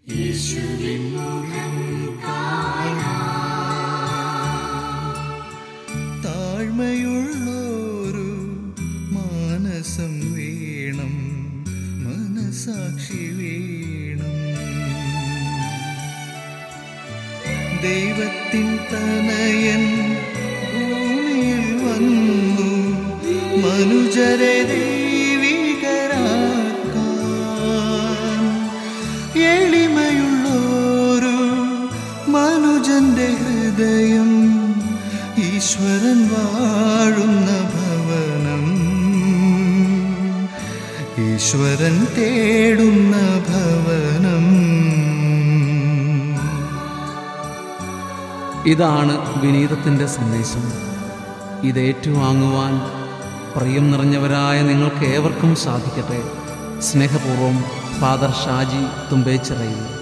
യേശുവിൻ മുഖം കാണാൻ താഴ്മയുള്ളൊരു മാനസം വേണം മനസാക്ഷി വേണം ദൈവത്തിൻ തനയൻ ഭൂമിയിൽ വന്നു മനുജരെ ദൈവികരാക്കാൻ എളിമയുള്ളൊരു മനുജന്റെ ഹൃദയം ഈശ്വരൻ വാഴുന്ന ഭവനം ഈശ്വരൻ തേടുന്ന ഭവനം ഇതാണ് വിനീതത്തിൻ്റെ സന്ദേശം ഇത് ഏറ്റുവാങ്ങുവാൻ പ്രിയം നിറഞ്ഞവരായ നിങ്ങൾക്ക് ഏവർക്കും സാധിക്കട്ടെ സ്നേഹപൂർവ്വം ഫാദർ ഷാജി തുമ്പേച്ചിറയിൽ